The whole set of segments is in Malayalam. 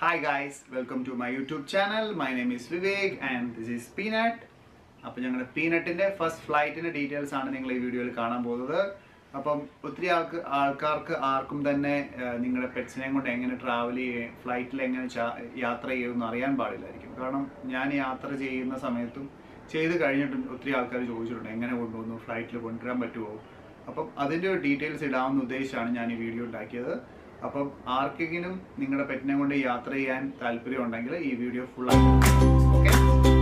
Hi guys, welcome to my YouTube channel. My name is Vivek and this is Peanut. അപ്പോൾ ഞങ്ങളുടെ പീനട്ടിൻ്റെ ഫസ്റ്റ് ഫ്ലൈറ്റിൻ്റെ ഡീറ്റെയിൽസ് ആണ് നിങ്ങൾ ഈ വീഡിയോയിൽ കാണാൻ പോകുന്നത് അപ്പം ഒത്തിരി ആൾക്ക് ആൾക്കാർക്ക് ആർക്കും തന്നെ ആ, നിങ്ങളുടെ പെറ്റ്സിനെയും കൊണ്ട് എങ്ങനെ ട്രാവൽ ചെയ്യും ഫ്ലൈറ്റിൽ എങ്ങനെ ചാ- യാത്ര ചെയ്യുമെന്ന് അറിയാൻ പാടില്ലായിരിക്കും കാരണം ഞാൻ യാത്ര ചെയ്യുന്ന സമയത്തും ചെയ്ത് കഴിഞ്ഞിട്ടും ഒത്തിരി ആൾക്കാർ ചോദിച്ചിട്ടുണ്ട് എങ്ങനെ കൊണ്ടുവന്നു ഫ്ലൈറ്റിൽ കൊണ്ടുവരാൻ പറ്റുമോ അപ്പം അതിൻ്റെ ഒരു ഡീറ്റെയിൽസ് ഇടാമെന്ന് ഉദ്ദേശിച്ചാണ് ഞാൻ ഈ വീഡിയോ ഉണ്ടാക്കിയത് അപ്പം ആർക്കെങ്കിലും നിങ്ങളുടെ പെറ്റിനെ കൊണ്ട് യാത്ര ചെയ്യാൻ താല്പര്യം ഉണ്ടെങ്കിൽ ഈ വീഡിയോ ഫുൾ ആക്കി ഓക്കെ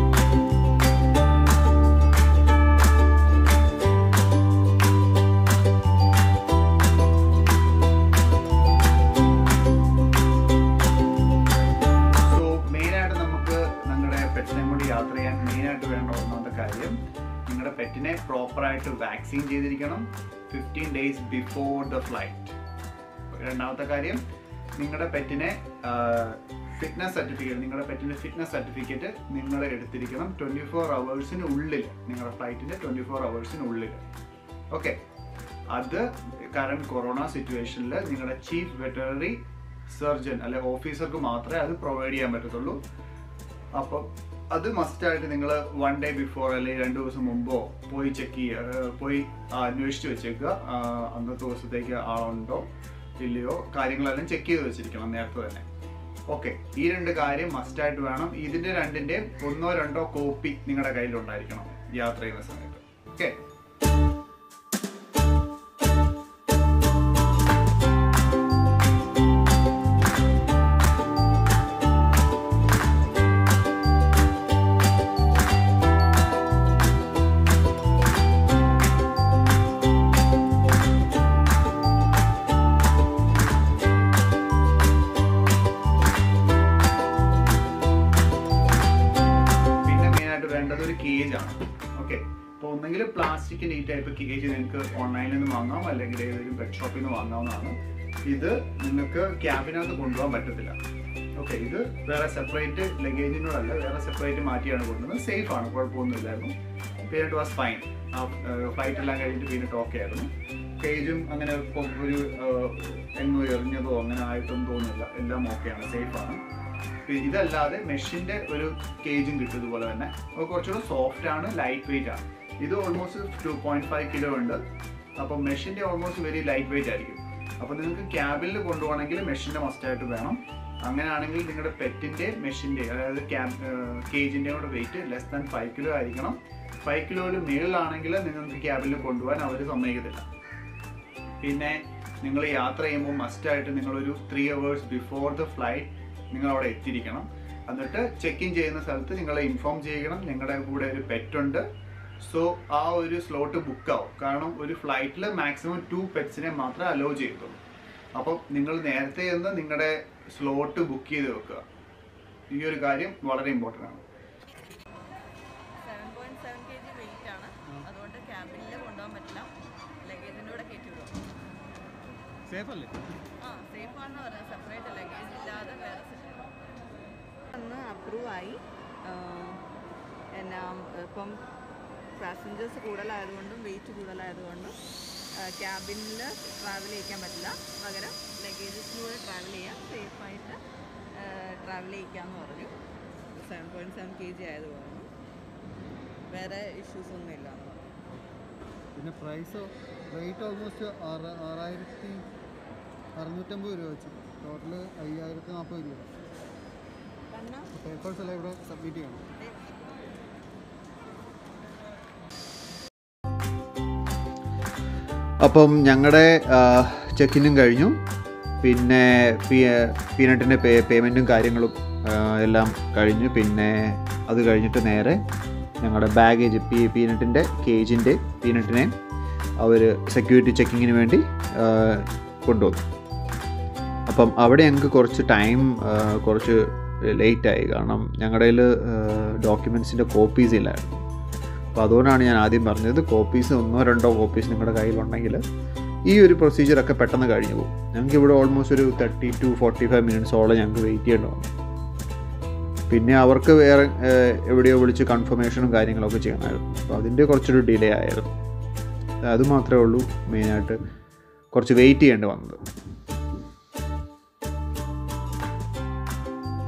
സോ മെയിനായിട്ട് നമുക്ക് നിങ്ങളുടെ പെറ്റിനെ കൊണ്ട് യാത്ര ചെയ്യാൻ മെയിനായിട്ട് വേണ്ട ഒന്നാമത്തെ കാര്യം നിങ്ങളുടെ പെറ്റിനെ പ്രോപ്പറായിട്ട് വാക്സിൻ ചെയ്തിരിക്കണം fifteen days before the flight രണ്ടാമത്തെ കാര്യം നിങ്ങളുടെ പെറ്റിനെ ഫിറ്റ്നസ് സർട്ടിഫിക്കറ്റ് നിങ്ങളുടെ പെറ്റിൻ്റെ ഫിറ്റ്നസ് സർട്ടിഫിക്കറ്റ് നിങ്ങൾ എടുത്തിരിക്കണം ട്വൻറ്റി ഫോർ അവേഴ്സിന് ഉള്ളിൽ നിങ്ങളുടെ ഫ്ലൈറ്റിൻ്റെ ട്വൻറ്റി ഫോർ അവേഴ്സിന് ഉള്ളിൽ ഓക്കെ അത് കറണ്ട് കൊറോണ സിറ്റുവേഷനിൽ നിങ്ങളുടെ ചീഫ് വെറ്ററിനറി സർജൻ അല്ലെ ഓഫീസർക്ക് മാത്രമേ അത് പ്രൊവൈഡ് ചെയ്യാൻ പറ്റത്തുള്ളൂ അപ്പം അത് മസ്റ്റായിട്ട് നിങ്ങൾ വൺ ഡേ ബിഫോർ അല്ലെങ്കിൽ രണ്ട് ദിവസം മുമ്പോ പോയി ചെക്ക് ചെയ്യുക പോയി അന്വേഷിച്ച് വെച്ചേക്കുക ആ, അന്നത്തെ ദിവസത്തേക്ക് ആളുണ്ടോ ഇല്ലയോ കാര്യങ്ങളെല്ലാം ചെക്ക് ചെയ്ത് വെച്ചിരിക്കണം നേരത്തെ തന്നെ ഓക്കെ ഈ രണ്ട് കാര്യം മസ്റ്റായിട്ട് വേണം ഇതിന്റെ രണ്ടിന്റെ ഒന്നോ രണ്ടോ കോപ്പി നിങ്ങളുടെ കയ്യിലുണ്ടായിരിക്കണം യാത്ര ചെയ്യുന്ന സമയത്ത് ഓക്കെ പിന്നെ മെയിനായിട്ട് വേണ്ടത് ഒരു കേജ് ആണ് ഓക്കെ അപ്പോൾ ഒന്നെങ്കിൽ പ്ലാസ്റ്റിക്കിൻ്റെ ഈ ടൈപ്പ് കേജ് നിങ്ങൾക്ക് ഓൺലൈനിൽ നിന്ന് വാങ്ങാം അല്ലെങ്കിൽ ഏതെങ്കിലും പെറ്റ് ഷോപ്പിൽ നിന്ന് വാങ്ങാവുന്നതാണ് ഇത് നിങ്ങൾക്ക് ക്യാബിനകത്ത് കൊണ്ടുപോകാൻ പറ്റത്തില്ല ഓക്കെ ഇത് വേറെ സെപ്പറേറ്റ് ലഗേജിനോടല്ല വേറെ സെപ്പറേറ്റ് മാറ്റിയാണ് കൊണ്ടുവന്നത് സേഫ് ആണ് കുഴപ്പമൊന്നുമില്ലായിരുന്നു പീനട്ട് വാസ് ഫൈൻ ആ ഫ്ലൈറ്റ് എല്ലാം കഴിഞ്ഞിട്ട് പീനട്ട് ഓക്കെ ആയിരുന്നു കേജും അങ്ങനെ ഇപ്പം ഒരു എങ്ങോ എറിഞ്ഞതോ അങ്ങനെ ആയിട്ടൊന്നും തോന്നുന്നില്ല എല്ലാം ഓക്കെയാണ് സേഫാണ് പിന്നെ ഇതല്ലാതെ മെഷിന്റെ ഒരു കേജും കിട്ടും ഇതുപോലെ തന്നെ അപ്പോൾ കുറച്ചുകൂടെ സോഫ്റ്റ് ആണ് ലൈറ്റ് വെയിറ്റ് ആണ് ഇത് almost two point five kilo ഉണ്ട് അപ്പോൾ മെഷിന്റെ ഓൾമോസ്റ്റ് വെരി ലൈറ്റ് വെയിറ്റ് ആയിരിക്കും അപ്പോൾ നിങ്ങൾക്ക് ക്യാബിനിൽ കൊണ്ടുപോകണമെങ്കിൽ മെഷിന്റെ മസ്റ്റായിട്ട് വേണം അങ്ങനെയാണെങ്കിൽ നിങ്ങളുടെ പെറ്റിന്റെ മെഷിന്റെ അതായത് ക്യാബ് കേജിന്റെ കൂടെ weight less than five kilo ആയിരിക്കണം ഫൈവ് കിലോയിൽ മുകളിലാണെങ്കിൽ നിങ്ങൾക്ക് ക്യാബിനിൽ കൊണ്ടുപോകാൻ അവർ സമ്മതിക്കത്തില്ല പിന്നെ നിങ്ങൾ യാത്ര ചെയ്യുമ്പോൾ മസ്റ്റായിട്ട് നിങ്ങളൊരു three hours before the flight നിങ്ങൾ അവിടെ എത്തിയിരിക്കണം എന്നിട്ട് ചെക്ക് ഇൻ ചെയ്യുന്ന സ്ഥലത്ത് നിങ്ങളെ ഇൻഫോം ചെയ്യണം നിങ്ങളുടെ കൂടെ ഒരു പെറ്റ് ഉണ്ട് സോ ആ ഒരു സ്ലോട്ട് ബുക്ക് ആവും കാരണം ഒരു ഫ്ലൈറ്റിൽ മാക്സിമം ടു പെറ്റ്സിനെ മാത്രമേ അലോ ചെയ്യത്തുള്ളൂ അപ്പം നിങ്ങൾ നേരത്തെ നിന്ന് നിങ്ങളുടെ സ്ലോട്ട് ബുക്ക് ചെയ്ത് വെക്കുക ഈ ഒരു കാര്യം വളരെ ഇമ്പോർട്ടൻ്റ് ആണ് seven point seven K G weight ആണ് അതുകൊണ്ട് ക്യാബിനിൽ കൊണ്ടുപോകാൻ പറ്റില്ല ലഗേജിൻ്റെ കൂടെ കയറ്റി വിടും സേഫ് അല്ലേ ആ സേഫ് ആണെന്ന് പറഞ്ഞത് സെപ്പറേറ്റ് ലഗേജ് ഇല്ലാതെ വേറെ സെറ്റ് അന്ന് അപ്രൂവ് ആയി എന്നാ ഇപ്പം പാസഞ്ചേഴ്സ് കൂടുതലായതുകൊണ്ടും വെയിറ്റ് കൂടുതലായതുകൊണ്ടും ക്യാബിനിൽ ട്രാവൽ ചെയ്യിക്കാൻ പറ്റില്ല പകരം ലഗേജസിലൂടെ ട്രാവൽ ചെയ്യാം സേഫായിട്ട് ട്രാവൽ ചെയ്യിക്കാമെന്ന് പറഞ്ഞു seven point seven K G ആയത് പറഞ്ഞു വേറെ ഇഷ്യൂസ് ഒന്നും ഇല്ല എന്ന് പറഞ്ഞു പിന്നെ പ്രൈസോ റേറ്റ് ഓൾമോസ്റ്റ് ആറ് ആറായിരത്തി അറുന്നൂറ്റമ്പത് രൂപ വെച്ച് ടോട്ടൽ അയ്യായിരത്തി നാൽപ്പത് രൂപ കാരണം പേപ്പേഴ്സ് എല്ലാം ഇവിടെ സബ്മിറ്റ് ചെയ്യണം അപ്പം ഞങ്ങളുടെ ചെക്കിനും കഴിഞ്ഞു പിന്നെ പീനട്ടിൻ്റെ പേ പേയ്മെൻറ്റും കാര്യങ്ങളും ആ, എല്ലാം കഴിഞ്ഞു പിന്നെ അത് കഴിഞ്ഞിട്ട് നേരെ ഞങ്ങളുടെ ബാഗേജ് പീ പീനട്ടിൻ്റെ കേജിൻ്റെ പീനട്ടിനെ അവർ സെക്യൂരിറ്റി ചെക്കിങ്ങിന് വേണ്ടി ആ, കൊണ്ടുവന്നു അപ്പം അവിടെ ഞങ്ങൾക്ക് കുറച്ച് ടൈം കുറച്ച് ലേറ്റായി കാരണം ഞങ്ങളുടെ കയ്യിൽ ഡോക്യുമെൻസിൻ്റെ കോപ്പീസ് ഇല്ലായിരുന്നു അപ്പോൾ അതുകൊണ്ടാണ് ഞാൻ ആദ്യം പറഞ്ഞത് കോപ്പീസ് ഒന്നോ രണ്ടോ കോപ്പീസ് നിങ്ങളുടെ കയ്യിലുണ്ടെങ്കിൽ ഈ ഒരു പ്രൊസീജിയറൊക്കെ പെട്ടെന്ന് കഴിഞ്ഞു പോകും ഞങ്ങൾക്ക് ഇവിടെ ഓൾമോസ്റ്റ് ഒരു തേർട്ടി ടു ഫോർട്ടി ഫൈവ് മിനിറ്റ്സോളം ഞങ്ങൾക്ക് വെയിറ്റ് ചെയ്യേണ്ടി വന്നു പിന്നെ അവർക്ക് വേറെ ഏഹ്, എവിടെയോ വിളിച്ച് കൺഫർമേഷനും കാര്യങ്ങളൊക്കെ ചെയ്യണമായിരുന്നു അപ്പോൾ അതിൻ്റെ കുറച്ചൊരു ഡിലേ ആയിരുന്നു അത് മാത്രമേ ഉള്ളൂ മെയിനായിട്ട് കുറച്ച് വെയിറ്റ് ചെയ്യേണ്ടി വന്നത്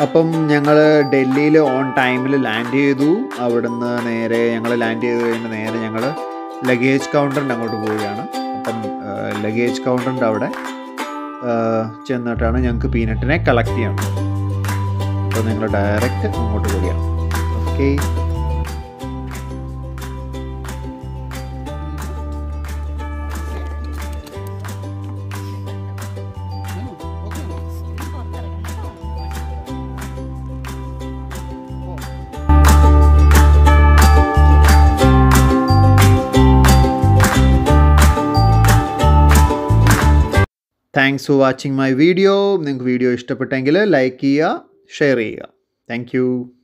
അപ്പം ഞങ്ങൾ ഡൽഹിയിൽ ഓൺ ടൈമിൽ ലാൻഡ് ചെയ്തു അവിടുന്ന് നേരെ ഞങ്ങൾ ലാൻഡ് ചെയ്ത് കഴിഞ്ഞ് നേരെ ഞങ്ങൾ ലഗേജ് കൗണ്ടറിൻ്റെ അങ്ങോട്ട് പോവുകയാണ് അപ്പം ലഗേജ് കൗണ്ടറിൻ്റെ അവിടെ ആ, ചെന്നിട്ടാണ് ഞങ്ങൾക്ക് പീനട്ടിനെ കളക്ട് ചെയ്യണം അപ്പോൾ നിങ്ങൾ ഡയറക്റ്റ് അങ്ങോട്ട് പോവുകയാണ് okay thanks for watching my video നിങ്ങൾക്ക് വീഡിയോ ഇഷ്ടപ്പെട്ടെങ്കിൽ ലൈക്ക് ചെയ്യുക ഷെയർ ചെയ്യുക താങ്ക്